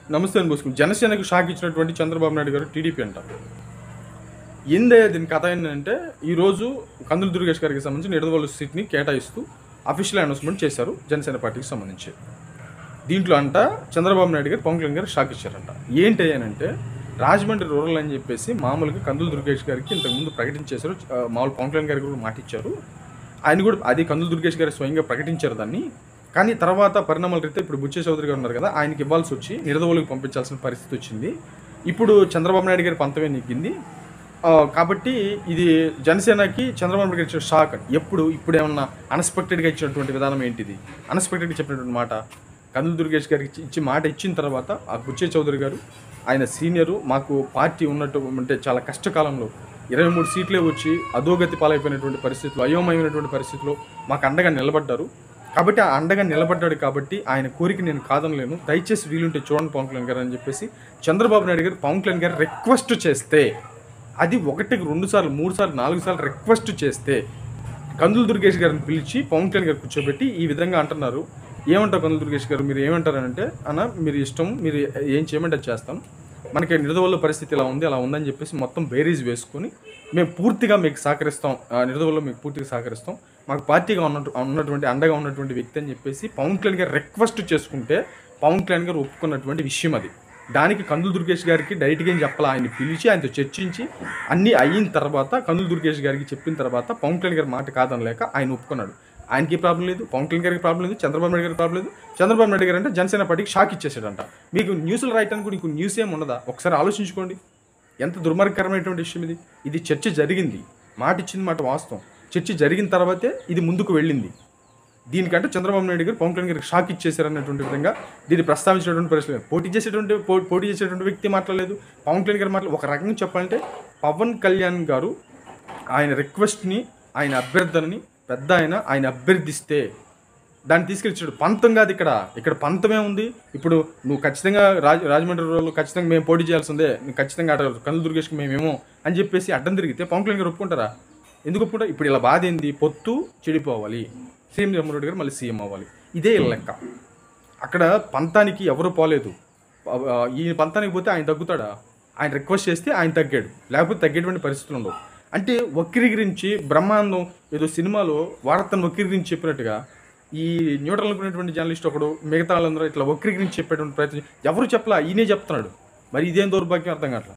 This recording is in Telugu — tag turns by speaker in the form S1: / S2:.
S1: నమస్తే అని పోసుకుని జనసేనకు షాక్ ఇచ్చినటువంటి చంద్రబాబు నాయుడు గారు టీడీపీ అంట ఏందయ్యా దీని కథ ఏంటంటే ఈరోజు కందుల దుర్గేష్ గారికి సంబంధించి నిడదవోలు సీట్ని కేటాయిస్తూ అఫీషియల్ అనౌన్స్మెంట్ చేశారు జనసేన పార్టీకి సంబంధించి దీంట్లో అంట చంద్రబాబు నాయుడు గారు పవన్ కళ్యాణ్ గారు షాక్ ఇచ్చారంట ఏంటి అంటే రాజమండ్రి రూరల్ అని చెప్పేసి మామూలుగా కందుల దుర్గేష్ గారికి ఇంతకుముందు ప్రకటించేశారు ఆ, మామూలు పవన్ కళ్యాణ్ గారికి కూడా మాట ఇచ్చారు ఆయన కూడా అది కందుల దుర్గేష్ గారు స్వయంగా ప్రకటించారు దాన్ని కానీ తర్వాత పరిణామాల రీత్యా ఇప్పుడు బుచ్చే చౌదరి గారు ఉన్నారు కదా ఆయనకి ఇవ్వాల్సి వచ్చి నిడదవోలుకి పంపించాల్సిన పరిస్థితి వచ్చింది ఇప్పుడు చంద్రబాబు నాయుడు గారి పంతమే నెగ్గింది ఆ, కాబట్టి ఇది జనసేనకి చంద్రబాబు నాయుడు గారు ఇచ్చిన షాక్ ఎప్పుడు ఇప్పుడు ఏమన్నా అన్ఎక్స్పెక్టెడ్గా ఇచ్చినటువంటి విధానం ఏంటిది అన్ఎక్స్పెక్టెడ్గా చెప్పినటువంటి మాట కందులు దుర్గేష్ గారికి ఇచ్చి- ఇచ్చి మాట ఇచ్చిన తర్వాత ఆ బుచ్చే చౌదరి గారు ఆయన సీనియరు మాకు పార్టీ ఉన్నట్టు అంటే చాలా కష్టకాలంలో ఇరవై మూడు సీట్లే వచ్చి అధోగతి పాలైపోయినటువంటి పరిస్థితులు అయోమయమైనటువంటి పరిస్థితుల్లో మాకు అండగా నిలబడ్డారు కాబట్టి ఆ అండగా నిలబడ్డాడు కాబట్టి ఆయన కోరిక నేను కాదనలేను దయచేసి వీలుంటే చూడండి పవన్ కళ్యాణ్ గారు అని చెప్పేసి చంద్రబాబు నాయుడు గారు పవన్ కళ్యాణ్ గారు రిక్వెస్ట్ చేస్తే అది ఒకటికి రెండు సార్లు మూడు సార్లు నాలుగు సార్లు రిక్వెస్ట్ చేస్తే కందులు దుర్గేష్ గారిని పిలిచి పవన్ కళ్యాణ్ గారు కూర్చోబెట్టి ఈ విధంగా అంటున్నారు ఏమంటారు కందులు దుర్గేష్ గారు మీరు ఏమంటారంటే అన్న మీరు ఇష్టం మీరు ఏం చేయమంటే అది చేస్తాం మనకి నిడదవల్ల పరిస్థితి ఇలా ఉంది అలా ఉందని చెప్పేసి మొత్తం బేరీజ్ వేసుకొని మేము పూర్తిగా మీకు సహకరిస్తాం ఆ, నిడదవల్లో మీకు పూర్తిగా సహకరిస్తాం మాకు పార్టీగా ఉన్నట్టు ఉన్నటువంటి అండగా ఉన్నటువంటి వ్యక్తి అని చెప్పేసి పవన్ కళ్యాణ్ గారు రిక్వెస్ట్ చేసుకుంటే పవన్ కళ్యాణ్ గారు ఒప్పుకున్నటువంటి విషయం అది దానికి కందులు దుర్గేష్ గారికి డైరెక్ట్గా ఏం చెప్పాలి ఆయన పిలిచి ఆయనతో చర్చించి అన్నీ అయిన తర్వాత కందులు దుర్గేష్ గారికి చెప్పిన తర్వాత పవన్ కళ్యాణ్ గారి మాట కాదనలేక ఆయన ఒప్పుకున్నాడు ఆయనకి ప్రాబ్లం లేదు పవన్ కళ్యాణ్ గారికి ప్రాబ్లం లేదు చంద్రబాబు నాయుడు గారికి ప్రాబ్లం లేదు చంద్రబాబు నాయుడు గారు అంటే జనసేన పార్టీకి షాక్ ఇచ్చేసాడంట మీకు న్యూస్లు రాయటానికి కూడా ఇంకో న్యూస్ ఏం ఉండదా ఒకసారి ఆలోచించుకోండి ఎంత దుర్మార్గకరమైనటువంటి విషయం ఇది ఇది చర్చ జరిగింది మాట ఇచ్చింది మాట వాస్తవం చర్చ జరిగిన తర్వాతే ఇది ముందుకు వెళ్ళింది దీనికంటే చంద్రబాబు నాయుడు గారు పవన్ కళ్యాణ్ గారికి షాక్ ఇచ్చేశారన్నటువంటి విధంగా దీన్ని ప్రస్తావించినటువంటి పరిస్థితి లేదు. పోటీ చేసేటువంటి పో- పోటీ చేసేటువంటి వ్యక్తి మాట్లాడలేదు పవన్ కళ్యాణ్ గారు మాట్లాడలేదు ఒక రకంగా చెప్పాలంటే పవన్ కళ్యాణ్ గారు ఆయన రిక్వెస్ట్ని ఆయన అభ్యర్థనని పెద్ద ఆయన ఆయన అభ్యర్థిస్తే దాన్ని తీసుకెళ్ళిచ్చాడు పంతం కాదు ఇక్కడ ఇక్కడ పంతమే ఉంది ఇప్పుడు నువ్వు ఖచ్చితంగా రాజ రాజమండ్రి రోజుల్లో ఖచ్చితంగా మేము పోటీ చేయాల్సిందే నువ్వు ఖచ్చితంగా అట కళ్ళు దుర్గేష్కి మేమేమో అని చెప్పేసి అడ్డం తిరిగితే పవన్ కళ్యాణ్ గారు ఒప్పుకుంటారా ఎందుకు ఒప్పుకుంటారు ఇప్పుడు ఇలా బాధ ఏంది పొత్తు చెడిపోవాలి సీఎం జగన్మోహన్ రెడ్డి గారు మళ్ళీ సీఎం అవ్వాలి ఇదే వీళ్ళ లెక్క అక్కడ పంతానికి ఎవరు పోలేదు ఆ, ఈ పంతానికి పోతే ఆయన తగ్గుతాడా ఆయన రిక్వెస్ట్ చేస్తే ఆయన తగ్గాడు లేకపోతే తగ్గేటువంటి పరిస్థితులు ఉండవు అంటే వక్రీకరించి బ్రహ్మాండం ఏదో సినిమాలో వార్తను వక్రీకరించి చెప్పినట్టుగా ఈ న్యూట్రల్ అనుకునేటువంటి జర్నలిస్ట్ ఒకడు మిగతా వాళ్ళందరూ ఇట్లా వక్రీకరించి చెప్పేటువంటి ప్రయత్నం ఎవరు చెప్పలా ఈయనే చెప్తున్నాడు మరి ఇదేం దౌర్భాగ్యం అర్థం కావట్లేదు